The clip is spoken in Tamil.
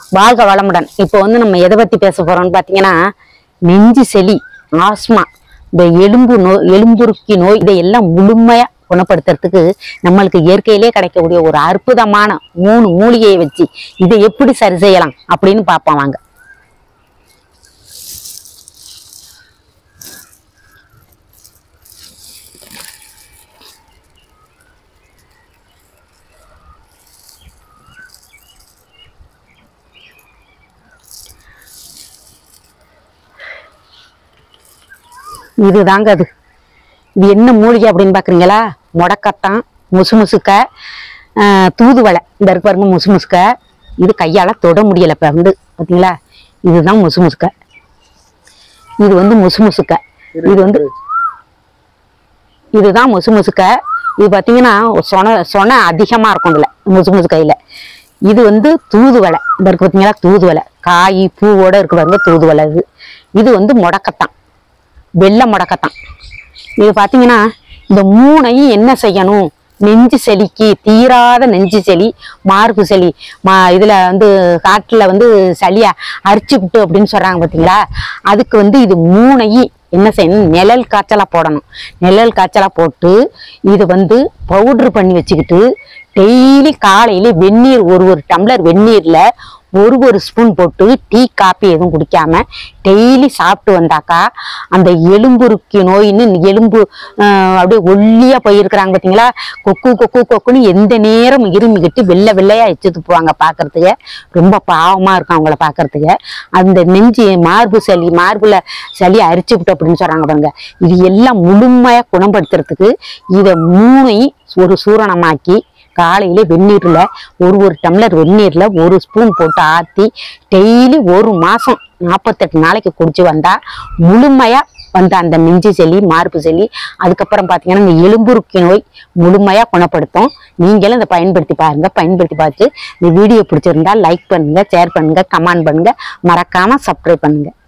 வாழ்க வளமுடன் இப்போ வந்து நம்ம எதை பத்தி பேச போறோம்னு பாத்தீங்கன்னா நெஞ்சு செலி ஆஸ்மா இந்த எலும்பு நோய் எலும்புருக்கி நோய் இதையெல்லாம் முழுமையா குணப்படுத்துறதுக்கு நம்மளுக்கு இயற்கையிலே கிடைக்கக்கூடிய ஒரு அற்புதமான மூணு மூலிகையை வச்சு இதை எப்படி சரி செய்யலாம் அப்படின்னு பார்ப்போம் வாங்க இதுதாங்க அது இது என்ன மூலிகை அப்படின்னு பாக்குறீங்களா முடக்கத்தான் முசு முசுக்க ஆஹ் தூதுவளை இந்த இருக்கு பாருங்க முசு முசுக்க இது கையால தொட முடியல இப்ப வந்து பாத்தீங்களா இதுதான் முசு முசுக்க இது வந்து முசு முசுக்க இது வந்து இதுதான் முசு முசுக்க இது பாத்தீங்கன்னா சொன சொன அதிகமா இருக்கும் இதுல முசு முசு கையில இது வந்து தூதுவளை இந்த இருக்கு பாத்தீங்களா தூதுவளை காய் பூவோட இருக்கு பாருங்க தூதுவளை இது இது வந்து முடக்கத்தான் வெள்ளை முடக்கத்தான் இது பாத்தீங்கன்னா இந்த மூணையும் என்ன செய்யணும் நெஞ்சு செலிக்கு தீராத நெஞ்சு செலி மார்பு செலி மா இதுல வந்து காட்டுல வந்து சளிய அரிச்சுக்கிட்டு அப்படின்னு சொல்றாங்க பாத்தீங்களா அதுக்கு வந்து இது மூணையும் என்ன செய்யணும் நிழல் காய்ச்சலா போடணும் நிழல் காய்ச்சலா போட்டு இது வந்து பவுட்ரு பண்ணி வச்சுக்கிட்டு டெய்லி காலையில வெந்நீர் ஒரு ஒரு டம்ளர் வெந்நீர்ல ஒரு ஒரு ஸ்பூன் போட்டு டீ காப்பி எதுவும் குடிக்காம டெய்லி சாப்பிட்டு வந்தாக்கா அந்த எலும்புருக்கி நோயின்னு எலும்பு ஆஹ், அப்படியே ஒல்லியா போயிருக்கிறாங்க பார்த்தீங்களா கொக்கு கொக்கு கொக்குன்னு எந்த நேரம் இருமிக்கிட்டு வெள்ளை வெள்ளையா எச்சு துப்புவாங்க பார்க்கறதுக்கு ரொம்ப பாவமா இருக்கும் அவங்கள பார்க்கறதுக்கு அந்த நெஞ்சு மார்பு சளி மார்புல சளி அரிச்சு விட்டு அப்படின்னு சொல்றாங்க பாருங்க இது எல்லாம் முழுமையா குணப்படுத்துறதுக்கு இதை மூணையும் ஒரு சூரணமாக்கி காலையில வெந்நீர்ல ஒரு ஒரு டம்ளர் வெந்நீர்ல ஒரு ஸ்பூன் போட்டு ஆத்தி டெய்லி ஒரு மாசம் நாற்பத்தெட்டு நாளைக்கு குடிச்சு வந்தா முழுமையா வந்து அந்த நெஞ்சு செலி மார்பு செலி அதுக்கப்புறம் பாத்தீங்கன்னா இந்த எலும்புருக்கி நோய் முழுமையா குணப்படுத்தும் நீங்களும் இதை பயன்படுத்தி பாருங்க பயன்படுத்தி பார்த்து இந்த வீடியோ பிடிச்சிருந்தா லைக் பண்ணுங்க ஷேர் பண்ணுங்க கமெண்ட் பண்ணுங்க மறக்காம சப்ஸ்கிரைப் பண்ணுங்க